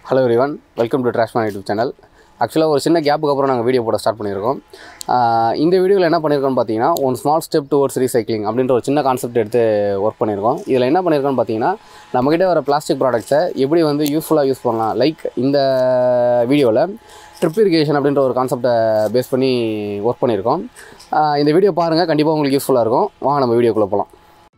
Hello everyone welcome to Trashman YouTube channel ஆக்சுவலாக ஒரு சின்ன கேப்புக்கு அப்புறம் நாங்கள் வீடியோ போட ஸ்டார்ட் பண்ணியிருக்கோம் ஆஹ் இந்த வீடியோவில் என்ன பண்ணியிருக்கோம்னு பார்த்தீங்கன்னா one small step towards recycling அப்படின்ற ஒரு சின்ன கான்செப்ட் எடுத்து ஒர்க் பண்ணியிருக்கோம் இதில் என்ன பண்ணியிருக்கோம்னு பார்த்தீங்கன்னா நம்மக்கிட்ட வர பிளாஸ்டிக் ப்ராடக்ட்ஸை எப்படி வந்து யூஸ்ஃபுல்லாக யூஸ் பண்ணலாம் லைக் இந்த வீடியோவில் ட்ரிப் இரிகேஷன் அப்படின்ற ஒரு கான்செப்டை பேஸ் பண்ணி ஒர்க் பண்ணியிருக்கோம் ஆஹ் இந்த வீடியோ பாருங்கள் கண்டிப்பாக உங்களுக்கு யூஸ்ஃபுல்லாக இருக்கும் வாங்க நம்ம வீடியோக்குள்ளே போகலாம்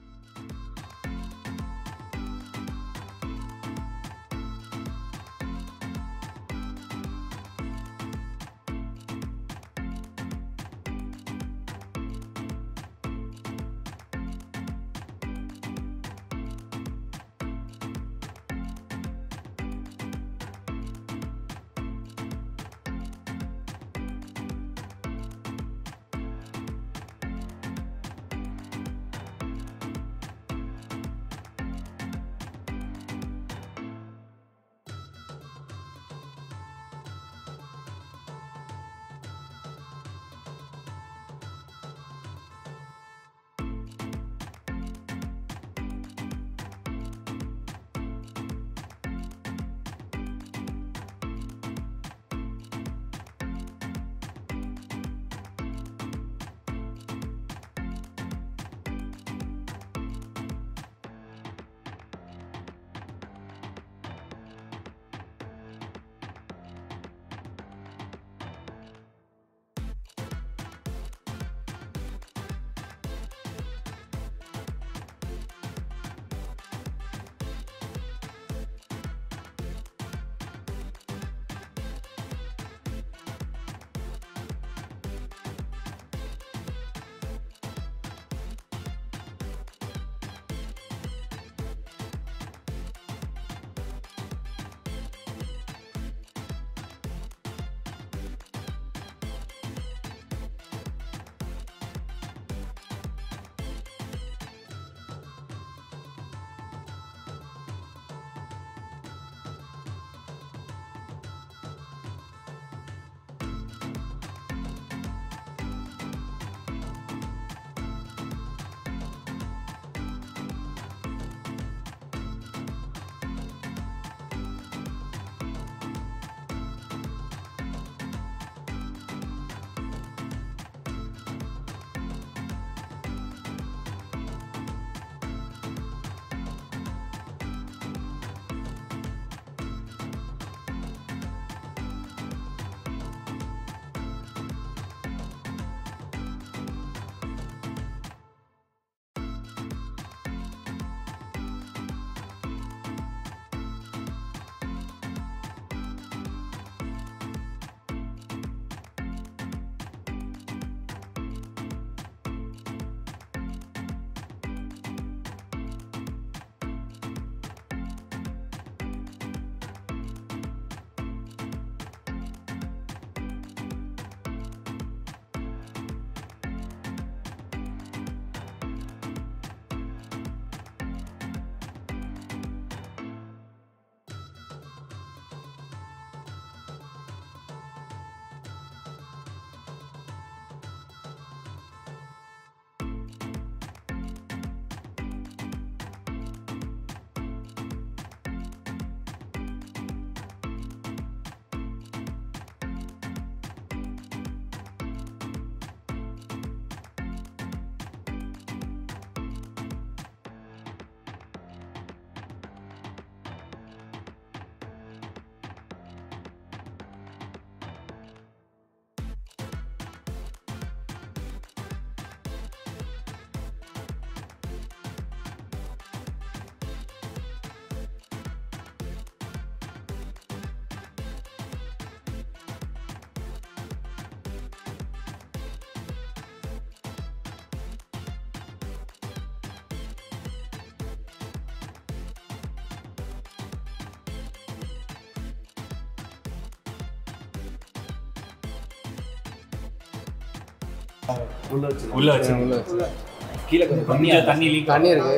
உள்ள வச்சு உள்ள வச்சு. கீழே கொஞ்சம் கம்மியா தண்ணி லீக் தண்ணி இருக்குது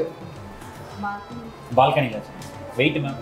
பால்கனில வெயிட் மேம்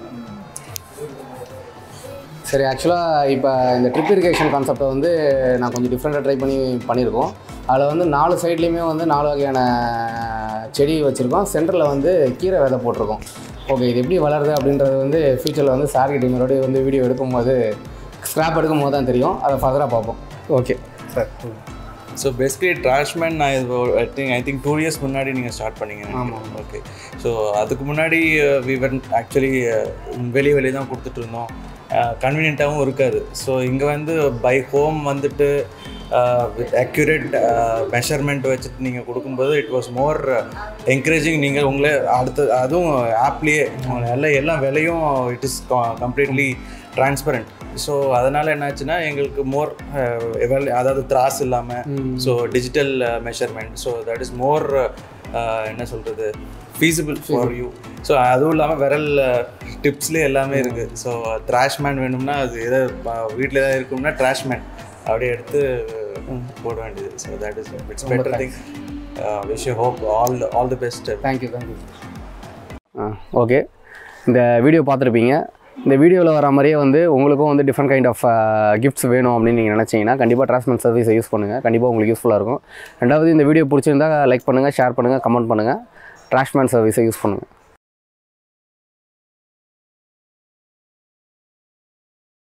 சரி ஆக்சுவலாக இப்போ இந்த ட்ரிப் இரிகேஷன் கான்செப்டை வந்து நான் கொஞ்சம் டிஃப்ரெண்ட்டாக ட்ரை பண்ணி பண்ணியிருக்கோம் அதில் வந்து நாலு சைட்லேயுமே வந்து நாலு வகையான செடி வச்சுருக்கோம் சென்டரில் வந்து கீரை விதை போட்டிருக்கோம் ஓகே இது எப்படி வளருது அப்படின்றது வந்து ஃப்யூச்சரில் வந்து சார் கிட்ட மறுபடியும் வந்து வீடியோ எடுக்கும்போது ஸ்க்ராப் எடுக்கும்போது தான் தெரியும் அதை ஃபர்தராக பார்ப்போம் okay sir so basically Trashman நான் இது I think I think two years முன்னாடி நீங்கள் ஸ்டார்ட் பண்ணீங்க ஆமாம் ஓகே ஸோ அதுக்கு முன்னாடி விவர் ஆக்சுவலி வெளியே வெளியே தான் கொடுத்துட்டு இருந்தோம் கன்வீனியண்ட்டாகவும் இருக்காது ஸோ இங்கே வந்து பை ஹோம் வந்துட்டு வித் அக்யூரேட் மெஷர்மெண்ட் வச்சுட்டு நீங்கள் கொடுக்கும்போது இட் வாஸ் மோர் என்கரேஜிங் நீங்கள் உங்களே அடுத்து அதுவும் ஆப்லேயே எல்லாம் எல்லாம் விலையும் it is completely transparent so அதனால் என்னாச்சுன்னா எங்களுக்கு மோர் அதாவது திராஸ் இல்லாமல் so digital measurement so that is more என்ன சொல்கிறது feasible ஃபார் யூ ஸோ அதுவும் இல்லாமல் விரல் டிப்ஸ்லேயே எல்லாமே இருக்குது ஸோ த்ராஷ் மேன் வேணும்னா அது எதை வீட்டில் ஏதாவது இருக்கும்னா ட்ராஷ் மேன் அப்படியே எடுத்து போட வேண்டியது so that is it's better thing wish you hope all all the best thank you thank you ஆ ஓகே இந்த வீடியோ பார்த்துருப்பீங்க இந்த வீடியோவில் வர மாதிரியே வந்து உங்களுக்கும் வந்து டிஃப்ரெண்ட் கைண்ட் ஆஃப் கிஃப்ட்ஸ் வேணும் அப்படின்னு நீங்கள் நினச்சிங்கன்னா கண்டிப்பாக டிரான்ஸ்மெண்ட் சர்வீஸை யூஸ் பண்ணுங்கள் கண்டிப்பாக உங்களுக்கு யூஸ்ஃபுல்லாக இருக்கும் ரெண்டாவது இந்த வீடியோ பிடிச்சிருந்தா லைக் பண்ணுங்கள் ஷேர் பண்ணுங்கள் கமெண்ட் பண்ணுங்கள் ட்ராஷ்மேன் சர்வீஸை யூஸ் பண்ணுங்கள்